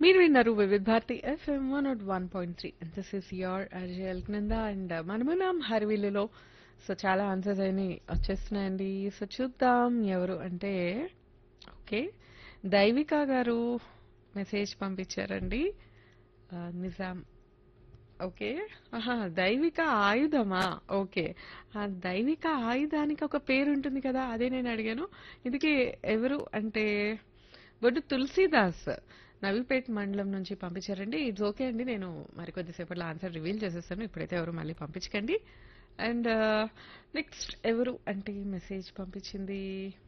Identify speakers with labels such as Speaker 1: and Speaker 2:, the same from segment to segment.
Speaker 1: మీరు విన్నారు Vividh Bharati FM one nought one point three this is your అర్జల్ కింద అండ్ మనమున్నాం హరివిల్లులో సో చాలా ఆన్సర్స్ అయినాయి వచ్చేస్తున్నాయండి సో చూద్దాం ఎవరు అంటే ఓకే దైవిక గారు మెసేజ్ పంపించారండి ఆ, నిజాం ఓకే ఆహా దైవిక ఆయుధమా ఓకే ఆ దైవిక ఆయుధానికి ఒక పేరు ఉంటుంది కదా అదే నేను అడిగాను ఇందుకే ఎవరు అంటే బొడ్డు తులసీదాస్ నవీపేట్ మండలం నుంచి పంపించారండి ఇట్స్ ఓకే అండి నేను మరి కొద్దిసేపట్లో ఆన్సర్ రివీల్ చేసేస్తాను ఇప్పుడైతే ఎవరు మళ్ళీ పంపించకండి అండ్ నెక్స్ట్ ఎవరు అంటే మెసేజ్ పంపించింది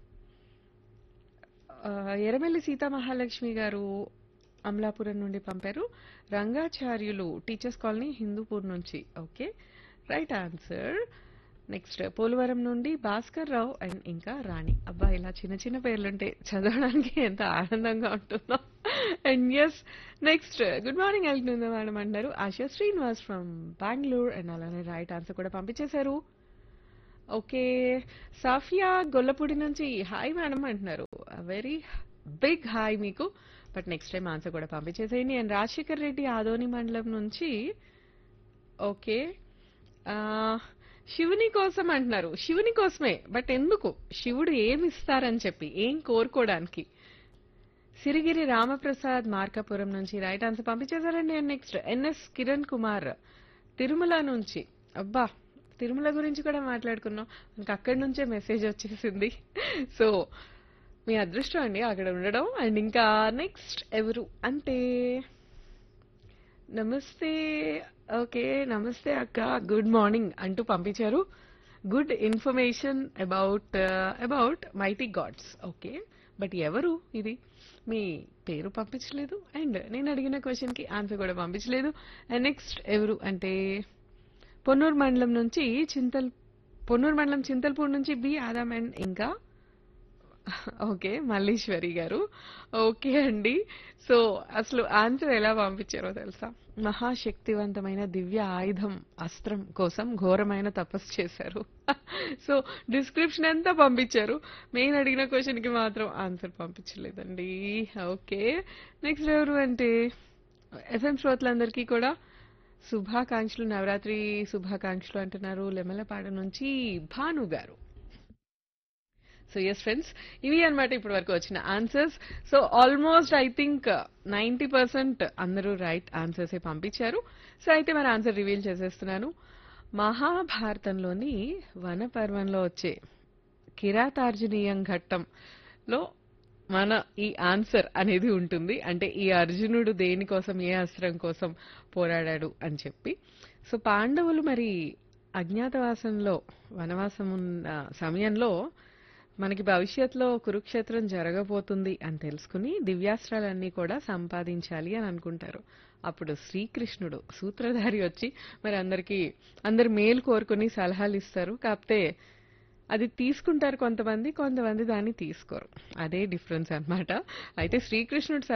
Speaker 1: ఆ, ఎర్రమల్లి సీతామహాలక్ష్మి గారు అమలాపురం నుండి పంపారు రంగాచార్యులు టీచర్స్ కాలనీ హిందూపూర్ నుంచి okay right answer next Polavaram నుండి భాస్కర్ రావు అండ్ ఇంకా రాణి అబ్బా ఇలా చిన్న చిన్న పేర్లుంటే చదవడానికి ఎంత ఆనందంగా ఉంటుందో and yes next good morning వెళ్తుంది మేడం అంటారు ఆశా శ్రీనివాస్ ఫ్రమ్ బెంగళూరు అండ్ అలానే రైట్ ఆన్సర్ కూడా పంపించేశారు ఓకే సాఫియా గొల్లపూడి నుంచి హాయ్ మేడం అంటున్నారు వెరీ బిగ్ హాయ్ మీకు బట్ నెక్స్ట్ టైం ఆన్సర్ కూడా పంపించేసేయండి అండ్ రాజశేఖర్ రెడ్డి ఆదోని మండలం నుంచి ఓకే ఆ, శివుని కోసం అంటున్నారు శివుని కోసమే బట్ ఎందుకు శివుడు ఏమి ఇస్తారని చెప్పి ఏం కోరుకోవడానికి సిరిగిరి రామప్రసాద్ మార్కాపురం నుంచి రైట్ ఆన్సర్ పంపించేశారండి and next NS Kiran Kumar Tirumala నుంచి అబ్బా తిరుమల గురించి కూడా మాట్లాడుకున్నాం మనకు అక్కడి నుంచే మెసేజ్ వచ్చేసింది సో మీ అదృష్టం అండి అక్కడ ఉండడం అండ్ ఇంకా నెక్స్ట్ ఎవరు అంటే నమస్తే ఓకే నమస్తే అక్క గుడ్ మార్నింగ్ అంటూ పంపించారు good information about about mighty gods okay but ఎవరు ఇది మీ పేరు పంపించలేదు అండ్ నేను అడిగిన క్వశ్చన్ కి ఆన్సర్ కూడా పంపించలేదు అండ్ నెక్స్ట్ ఎవరు అంటే పొన్నూరు మండలం నుంచి చింతల్ పొన్నూరు మండలం చింతల్పూర్ నుంచి బి ఆదాం అండ్ ఇంకా ఓకే మల్లీశ్వరి గారు ఓకే అండి సో అసలు ఆన్సర్ ఎలా పంపించారో తెలుసా మహాశక్తివంతమైన దివ్య ఆయుధం అస్త్రం కోసం ఘోరమైన తపస్సు చేశారు సో డిస్క్రిప్షన్ అంతా పంపించారు మెయిన్ అడిగిన క్వశ్చన్ కి మాత్రం ఆన్సర్ పంపించలేదండి ఓకే నెక్స్ట్ ఎవరు అంటే ఎఫ్ఎం శ్రోతలందరికీ కూడా శుభాకాంక్షలు నవరాత్రి శుభాకాంక్షలు అంటున్నారు లెమలపాడు నుంచి భాను గారు సో ఎస్ ఫ్రెండ్స్ ఇవి అన్నమాట ఇప్పటి వరకు వచ్చిన answers so almost I think ninety percent అందరూ రైట్ ఆన్సర్స్ పంపించారు సో అయితే మన ఆన్సర్ రివీల్ చేసేస్తున్నాను మహాభారతంలోని వన పర్వంలో వచ్చే కిరాతార్జునీయం ఘట్టంలో మన ఈ ఆన్సర్ అనేది ఉంటుంది అంటే ఈ అర్జునుడు దేనికోసం ఏ అస్త్రం కోసం పోరాడాడు అని చెప్పి సో పాండవులు మరి అజ్ఞాతవాసంలో వనవాసం ఉన్న సమయంలో మనకి భవిష్యత్తులో కురుక్షేత్రం జరగబోతుంది అని తెలుసుకుని దివ్యాస్త్రాలన్నీ కూడా సంపాదించాలి అని అనుకుంటారు అప్పుడు శ్రీకృష్ణుడు సూత్రధారి వచ్చి మరి అందరికి అందరి మేలు కోరుకుని సలహాలు ఇస్తారు కాకపోతే అది తీసుకుంటారు కొంతమంది కొంతమంది దాన్ని తీసుకోరు అదే డిఫరెన్స్ అన్నమాట అయితే శ్రీకృష్ణుడు